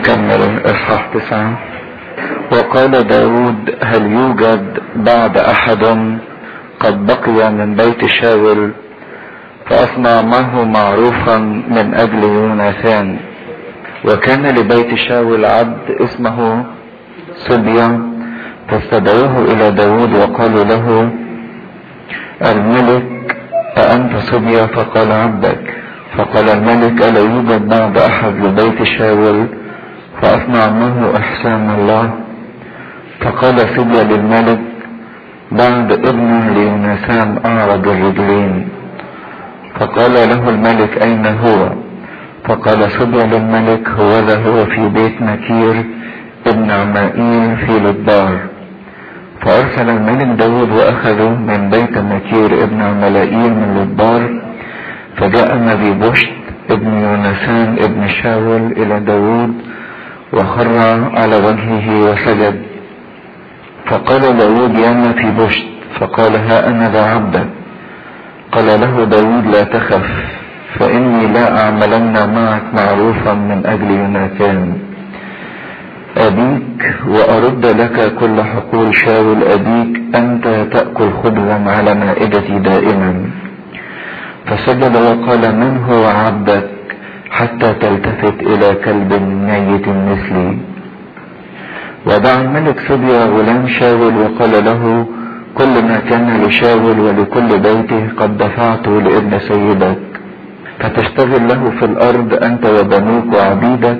نكمل اصحاح تسعة وقال داود هل يوجد بعد احد قد بقي من بيت شاول فاصنع معه معروفا من اجل يوناثان وكان لبيت شاول عبد اسمه صبيا فاستدعوه الى داود وقالوا له الملك أأنت صبيا فقال عبدك فقال الملك ألا يوجد بعد أحد لبيت شاول فأصنع منه إحسان الله فقال صبيا للملك بعد ابنه ليوناثان أعرض الرجلين فقال له الملك أين هو فقال صبيا للملك هوذا هو في بيت مكير ابن عمائيل في لدار فأرسل الملك داود وأخذه من بيت مكير ابن عملائيل من لدار فجاء النبي بشت ابن يونسان ابن شاول إلى داود وخر على وجهه وسجد فقال داود يا في بشت فقال ها أنا ذا عبدك قال له داود لا تخف فإني لا أعملن معك معروفا من أجل يوناتان أبيك وأرد لك كل حقول شاول أبيك أنت تأكل خبزا على مائدتي دائما فسجد وقال من هو عبدك حتى تلتفت إلى كلب ميت مثلي ودعا الملك صبيا غلام شاول وقال له كل ما كان لشاول ولكل بيته قد دفعته لابن سيدك فتشتغل له في الأرض أنت وبنوك وعبيدك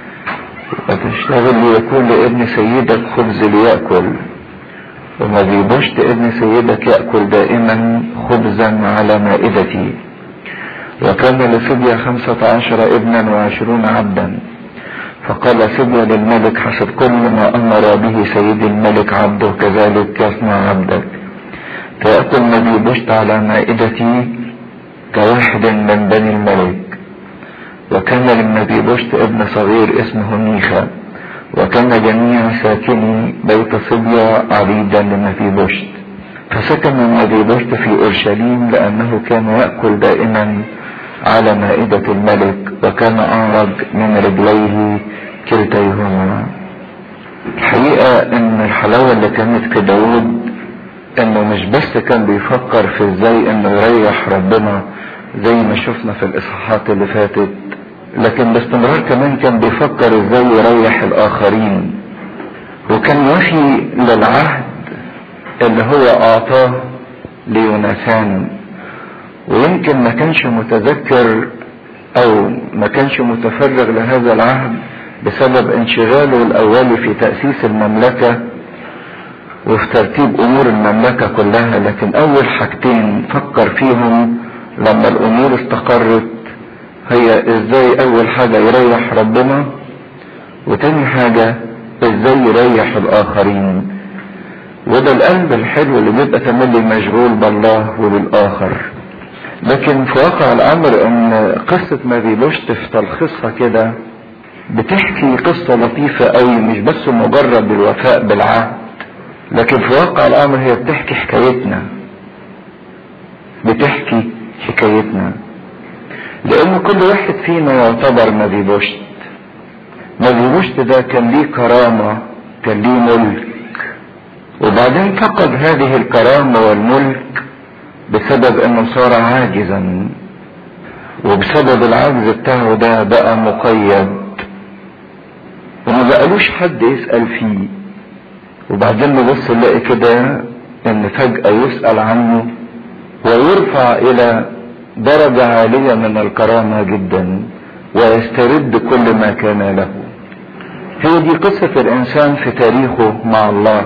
وتشتغل ليكون لابن سيدك خبز ليأكل وما بيبشت ابن سيدك يأكل دائما خبزا على مائدتي وكان لصبيا خمسة عشر ابنا وعشرون عبدا فقال صبيا للملك حسب كل ما أمر به سيد الملك عبده كذلك يصنع عبدك فيأكل ما بيبشت على مائدتي كواحد من بني الملك وكان للنبي بشت ابن صغير اسمه ميخا وكان جميع ساكني بيت صبيا عبيدا للنبي بشت فسكن النبي بشت في اورشليم لانه كان ياكل دائما على مائدة الملك وكان اعرج من رجليه كلتيهما الحقيقة ان الحلاوة اللي كانت في داود انه مش بس كان بيفكر في ازاي انه يريح ربنا زي ما شفنا في الاصحاحات اللي فاتت لكن باستمرار كمان كان بيفكر ازاي يريح الاخرين وكان وفي للعهد اللي هو اعطاه ليوناثان ويمكن ما كانش متذكر او ما كانش متفرغ لهذا العهد بسبب انشغاله الاولي في تأسيس المملكة وفي ترتيب امور المملكة كلها لكن اول حاجتين فكر فيهم لما الامور استقرت هي ازاي اول حاجة يريح ربنا وتاني حاجة ازاي يريح الاخرين وده القلب الحلو اللي بيبقى تملي مشغول بالله وبالاخر لكن في واقع الامر ان قصة ماري بوشت في تلخيصها كده بتحكي قصة لطيفة قوي مش بس مجرد الوفاء بالعهد لكن في واقع الامر هي بتحكي حكايتنا بتحكي حكايتنا لان كل واحد فينا يعتبر نبي بوشت نبي بوشت ده كان ليه كرامة كان ليه ملك وبعدين فقد هذه الكرامة والملك بسبب انه صار عاجزا وبسبب العجز بتاعه ده بقى مقيد وما بقالوش حد يسأل فيه وبعدين نبص نلاقي كده ان فجأة يسأل عنه ويرفع الى درجة عالية من الكرامة جدا ويسترد كل ما كان له هي دي قصة الانسان في تاريخه مع الله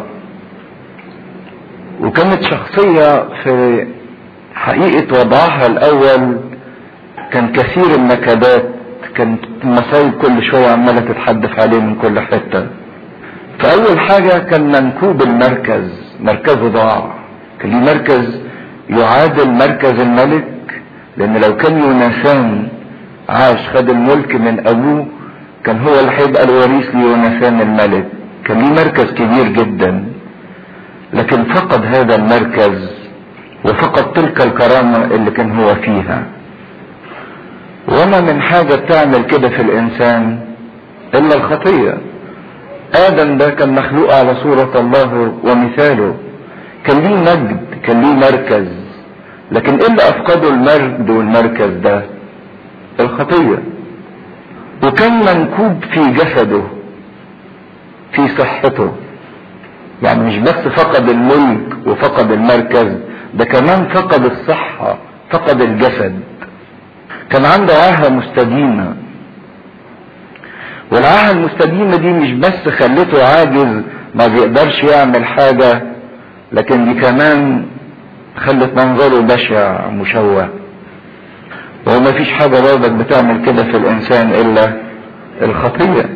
وكانت شخصية في حقيقة وضعها الاول كان كثير النكدات كانت المصايب كل شوية عمالة تتحدث عليه من كل حتة فاول حاجة كان منكوب المركز مركزه ضاع كان ليه مركز يعادل مركز الملك لان لو كان يوناثان عاش خد الملك من ابوه كان هو اللي هيبقى الوريث ليوناثان الملك كان ليه مركز كبير جدا لكن فقد هذا المركز وفقد تلك الكرامة اللي كان هو فيها وما من حاجة بتعمل كده في الانسان الا الخطية ادم ده كان مخلوق على صورة الله ومثاله كان ليه مجد كان ليه مركز لكن ايه اللي افقده المجد والمركز ده الخطية وكان منكوب في جسده في صحته يعني مش بس فقد الملك وفقد المركز ده كمان فقد الصحة فقد الجسد كان عنده عاهة مستديمة والعاهة المستديمة دي مش بس خلته عاجز ما بيقدرش يعمل حاجة لكن دي كمان خلت منظره بشع مشوه وهو ما فيش حاجة برضك بتعمل كده في الإنسان إلا الخطية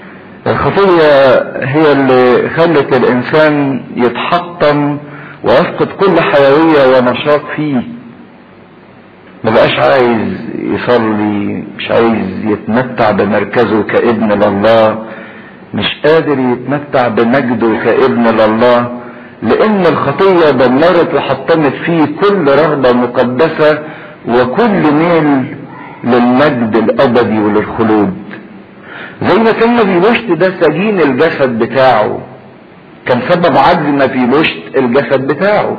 الخطية هي اللي خلت الإنسان يتحطم ويفقد كل حيوية ونشاط فيه ما بقاش عايز يصلي مش عايز يتمتع بمركزه كابن لله مش قادر يتمتع بمجده كابن لله لان الخطية دمرت وحطمت فيه كل رغبة مقدسة وكل ميل للمجد الابدي وللخلود زي ما كان نبيلوشت ده سجين الجسد بتاعه كان سبب عجز نبيلوشت الجسد بتاعه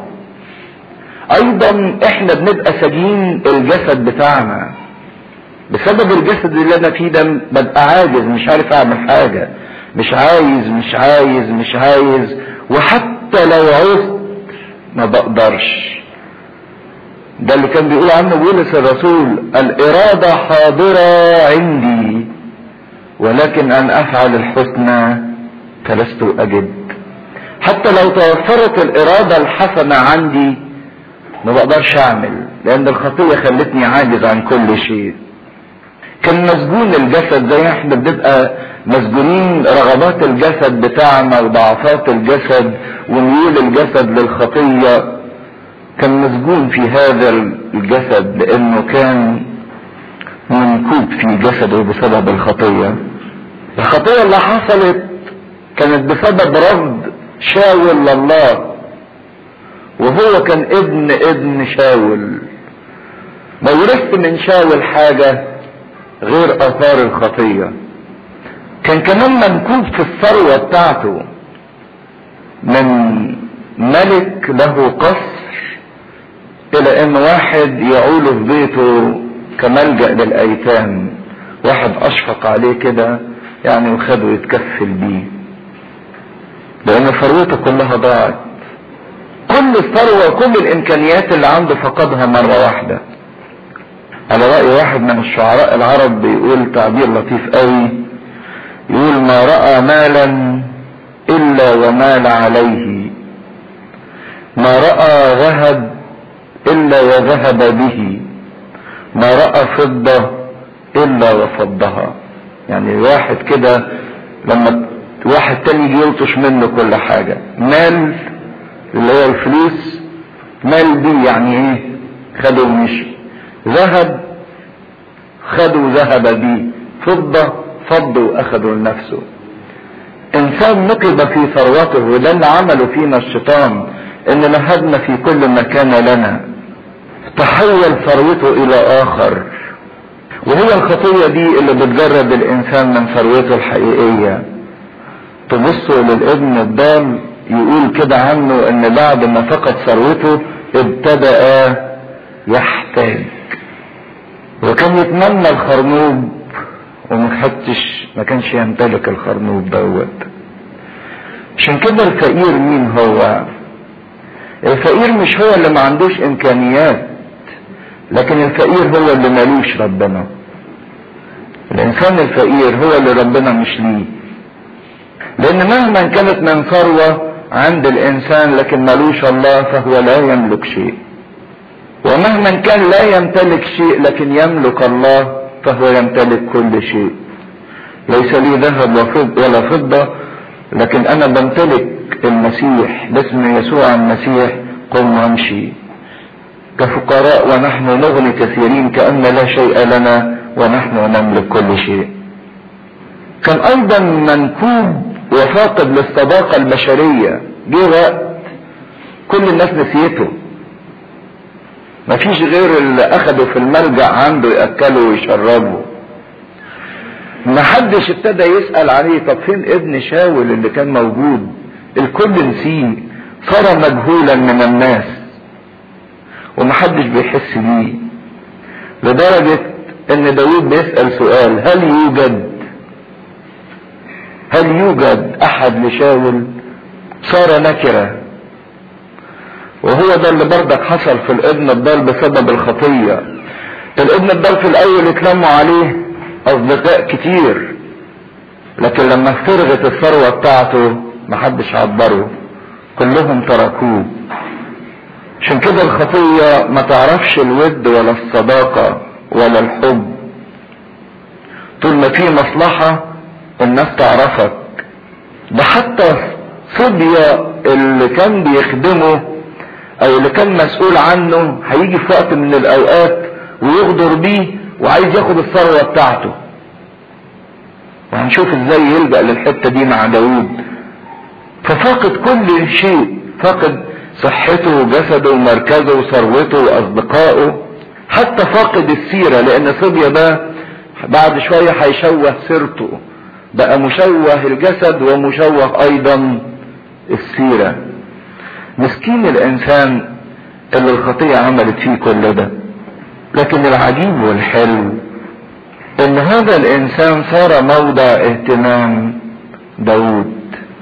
ايضا احنا بنبقى سجين الجسد بتاعنا بسبب الجسد اللي انا فيه ده ببقى عاجز مش عارف اعمل حاجة مش عايز مش عايز مش عايز وحتى لو عزت ما بقدرش ده اللي كان بيقول عنه بولس الرسول الإرادة حاضرة عندي ولكن أن أفعل الحسنى فلست أجد حتى لو توفرت الإرادة الحسنة عندي ما بقدرش أعمل لأن الخطية خلتني عاجز عن كل شيء كان مسجون الجسد زي احنا بنبقى مسجونين رغبات الجسد بتاعنا وضعفات الجسد وميول الجسد للخطيه كان مسجون في هذا الجسد لانه كان منكوب في جسده بسبب الخطيه الخطيه اللي حصلت كانت بسبب رفض شاول لله وهو كان ابن ابن شاول ما ورثت من شاول حاجه غير اثار الخطيه كان كمان منكوب في الثروه بتاعته من ملك له قصر الى ان واحد يعول في بيته كملجأ للايتام واحد اشفق عليه كده يعني وخده يتكفل بيه لان ثروته كلها ضاعت كل الثروة وكل الامكانيات اللي عنده فقدها مرة واحدة على رأي واحد من الشعراء العرب بيقول تعبير لطيف قوي يقول ما رأى مالا الا ومال عليه ما رأى ذهب الا وذهب به ما رأى فضة الا وفضها يعني واحد كده لما واحد تاني يجي يلطش منه كل حاجة مال اللي هو الفلوس مال دي يعني ايه خده ومشي ذهب خدوا ذهب بيه فضة فضوا واخدوا لنفسه انسان نقب في ثروته وده اللي عمله فينا الشيطان ان نهبنا في كل مكان لنا تحول ثروته الى اخر وهي الخطية دي اللي بتجرد الانسان من ثروته الحقيقية تبصوا للابن الضال يقول كده عنه ان بعد ما فقد ثروته ابتدأ يحتاج وكان يتمنى الخرنوب وما خدتش ما كانش يمتلك الخرنوب دوت عشان كده الفقير مين هو الفقير مش هو اللي ما عندوش امكانيات لكن الفقير هو اللي مالوش ربنا الانسان الفقير هو اللي ربنا مش ليه لان مهما كانت من ثروة عند الانسان لكن مالوش الله فهو لا يملك شيء ومهما كان لا يمتلك شيء لكن يملك الله فهو يمتلك كل شيء ليس لي ذهب ولا فضة لكن انا بمتلك المسيح باسم يسوع المسيح قم وامشي كفقراء ونحن نغني كثيرين كأن لا شيء لنا ونحن نملك كل شيء كان ايضا منكوب وفاقد للصداقة البشرية جه وقت كل الناس نسيته مفيش غير اللي اخده في الملجأ عنده يأكله ويشربه ما حدش ابتدى يسأل عليه طب فين ابن شاول اللي كان موجود الكل نسيه صار مجهولا من الناس ومحدش بيحس بيه لدرجة ان داود بيسأل سؤال هل يوجد هل يوجد احد لشاول صار نكرة وهو ده اللي برضك حصل في الابن الضال بسبب الخطية الابن الضال في الاول اتلموا عليه اصدقاء كتير لكن لما فرغت الثروة بتاعته محدش عبره كلهم تركوه عشان كده الخطية ما تعرفش الود ولا الصداقة ولا الحب طول ما في مصلحة الناس تعرفك ده حتى صبية اللي كان بيخدمه او اللي كان مسؤول عنه هيجي في وقت من الاوقات ويغدر بيه وعايز ياخد الثروة بتاعته وهنشوف ازاي يلجأ للحتة دي مع داود ففاقد كل شيء فاقد صحته وجسده ومركزه وثروته واصدقائه حتى فاقد السيرة لان صبية ده بعد شوية هيشوه سيرته بقى مشوه الجسد ومشوه ايضا السيرة مسكين الانسان اللي الخطية عملت فيه كل ده لكن العجيب والحلو ان هذا الانسان صار موضع اهتمام داود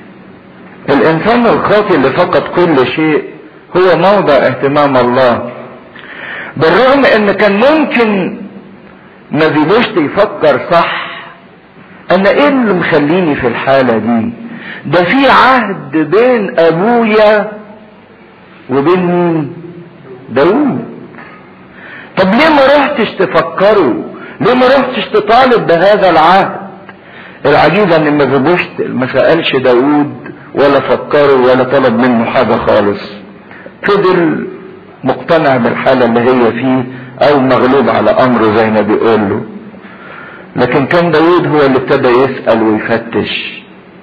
الانسان الخاطئ اللي فقد كل شيء هو موضع اهتمام الله بالرغم ان كان ممكن ما بيبوشت يفكر صح انا ايه اللي مخليني في الحالة دي ده في عهد بين ابويا وبين مين داود طب ليه ما رحتش تفكروا ليه ما رحتش تطالب بهذا العهد العجيب ان ما بيبوشت ما سألش داود ولا فكره ولا طلب منه حاجة خالص فضل مقتنع بالحالة اللي هي فيه او مغلوب على امره زي ما بيقول له لكن كان داود هو اللي ابتدى يسأل ويفتش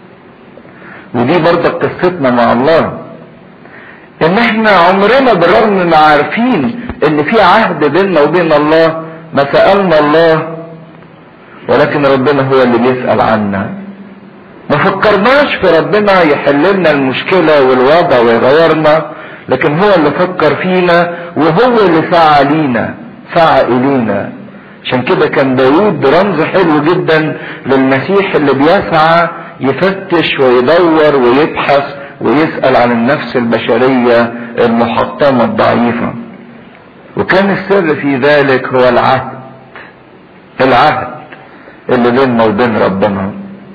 ودي برضه قصتنا مع الله ان احنا عمرنا بالرغم ما عارفين ان في عهد بيننا وبين الله ما سألنا الله ولكن ربنا هو اللي بيسأل عنا ما فكرناش في ربنا يحل لنا المشكلة والوضع ويغيرنا لكن هو اللي فكر فينا وهو اللي سعى لينا سعى الينا عشان كده كان داود رمز حلو جدا للمسيح اللي بيسعى يفتش ويدور ويبحث ويسأل عن النفس البشرية المحطمة الضعيفة وكان السر في ذلك هو العهد العهد اللي بيننا وبين ربنا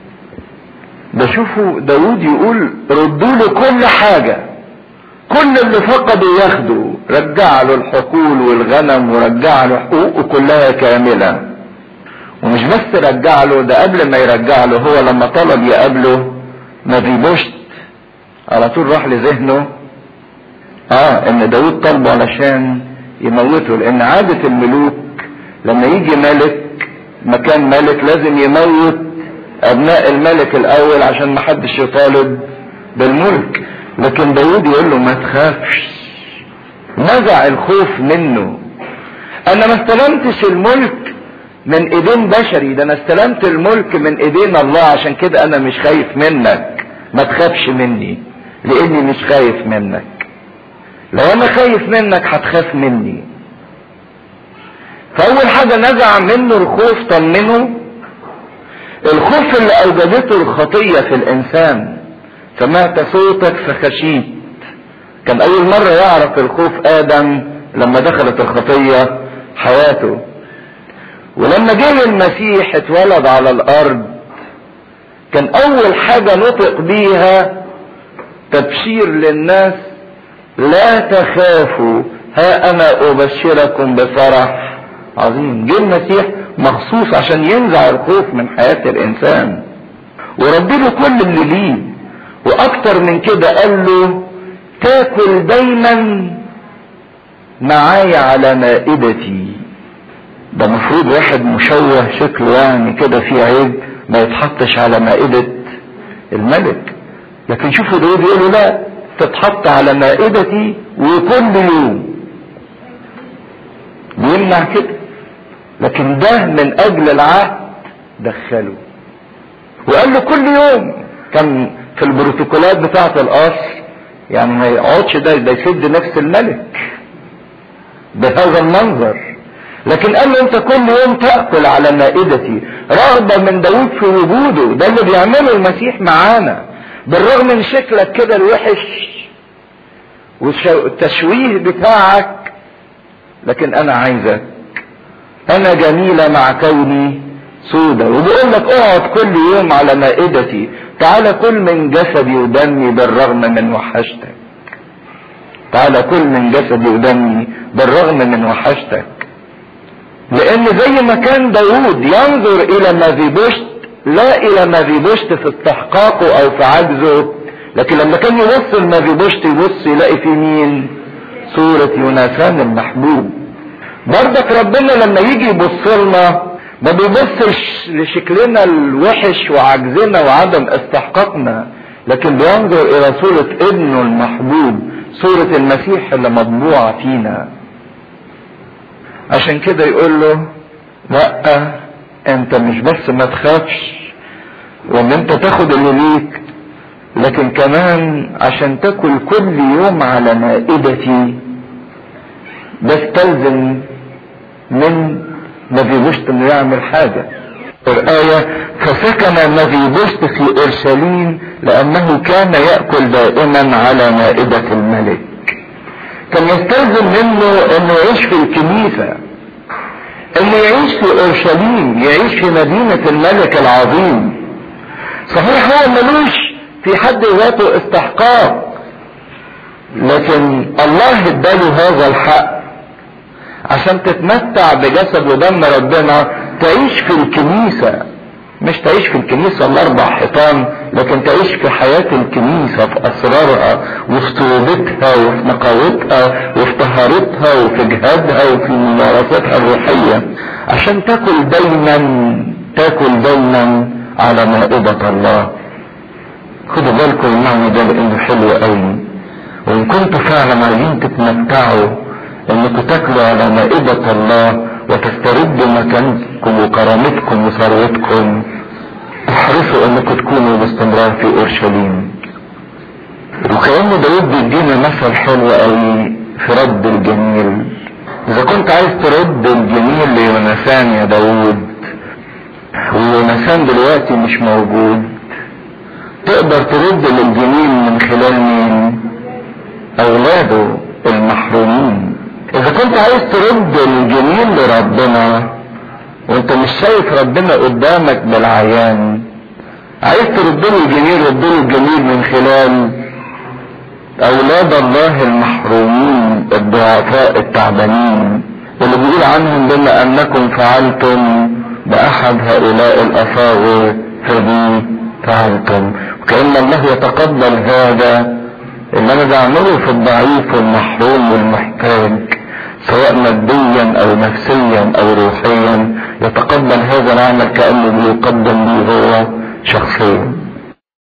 ده شوفوا داود يقول ردوا له كل حاجة كل اللي فقده ياخده رجع له الحقول والغنم ورجع له حقوقه كلها كاملة ومش بس رجع له ده قبل ما يرجع له هو لما طلب يقابله ما بيبوشت على طول راح لذهنه اه ان داود طلبه علشان يموته لان عادة الملوك لما يجي ملك مكان ملك لازم يموت ابناء الملك الاول عشان ما حدش يطالب بالملك لكن داود يقول له ما تخافش نزع الخوف منه انا ما استلمتش الملك من ايدين بشري ده انا استلمت الملك من ايدين الله عشان كده انا مش خايف منك ما تخافش مني لاني مش خايف منك لو انا خايف منك هتخاف مني فاول حاجة نزع منه الخوف طمنه الخوف اللي اوجدته الخطية في الانسان سمعت صوتك فخشيت كان اول مرة يعرف الخوف ادم لما دخلت الخطية حياته ولما جه المسيح اتولد على الارض كان اول حاجة نطق بيها تبشير للناس لا تخافوا ها انا ابشركم بفرح عظيم جه المسيح مخصوص عشان ينزع الخوف من حياة الانسان وربي له كل اللي ليه واكتر من كده قال له تاكل دايما معايا على مائدتي ده المفروض واحد مشوه شكله يعني كده فيه عيب ما يتحطش على مائدة الملك لكن شوفوا داود يقول له لا تتحط على مائدتي وكل يوم بيمنع كده لكن ده من اجل العهد دخله وقال له كل يوم كان في البروتوكولات بتاعة القصر يعني ما يقعدش ده ده يسد نفس الملك بهذا المنظر لكن قال له انت كل يوم تأكل على مائدتي رغبة من داود في وجوده ده اللي بيعمله المسيح معانا بالرغم من شكلك كده الوحش والتشويه بتاعك لكن انا عايزك انا جميلة مع كوني سودة وبيقول لك اقعد كل يوم على مائدتي تعالى كل من جسدي ودمي بالرغم من وحشتك تعالى كل من جسدي ودمي بالرغم من وحشتك لان زي ما كان داود ينظر الى مافيبوشت لا الى مافيبوشت في استحقاقه او في عجزه لكن لما كان يبص لمافيبوشت يبص يلاقي في مين صورة يوناثان المحبوب برضك ربنا لما يجي يبص لنا ما بيبصش لشكلنا الوحش وعجزنا وعدم استحقاقنا لكن بينظر الى صورة ابنه المحبوب صورة المسيح اللي مطبوعة فينا عشان كده يقول له لا انت مش بس ما تخافش وان انت تاخد اللي ليك لكن كمان عشان تاكل كل يوم على مائدتي بستلزم من مفيبوشت انه يعمل حاجة الآية فسكن مفيبوشت في أورشليم لأنه كان يأكل دائما على مائدة الملك كان يستلزم منه انه يعيش في الكنيسة انه يعيش في اورشليم يعيش في مدينة الملك العظيم صحيح هو ملوش في حد ذاته استحقاق لكن الله اداله هذا الحق عشان تتمتع بجسد ودم ربنا تعيش في الكنيسة مش تعيش في الكنيسة الاربع حيطان لكن تعيش في حياة الكنيسة في اسرارها وفي طيوبتها وفي نقاوتها وفي طهارتها وفي جهادها وفي ممارساتها الروحية عشان تاكل دايما تاكل دايما على مائدة الله خدوا بالكم المعنى ده لانه حلو قوي وان كنتوا فعلا عايزين تتمتعوا انكم تاكلوا على مائدة الله وتستردوا مكانكم وكرامتكم وثروتكم احرصوا انكم تكونوا باستمرار في اورشليم وكأن داود بيدينا مثل حلو قوي في رد الجميل اذا كنت عايز ترد الجميل ليونسان يا داود ويونسان دلوقتي مش موجود تقدر ترد للجميل من خلال مين اولاده المحرومين اذا كنت عايز ترد الجميل لربنا وانت مش شايف ربنا قدامك بالعيان عايز ترد له الجميل رد له الجميل من خلال اولاد الله المحرومين الضعفاء التعبانين اللي بيقول عنهم بما انكم فعلتم باحد هؤلاء الاصاغر فبي فعلتم وكأن الله يتقبل هذا اللي انا بعمله في الضعيف والمحروم والمحتاج سواء ماديا او نفسيا او روحيا يتقبل هذا العمل كأنه بيقدم لي هو شخصيا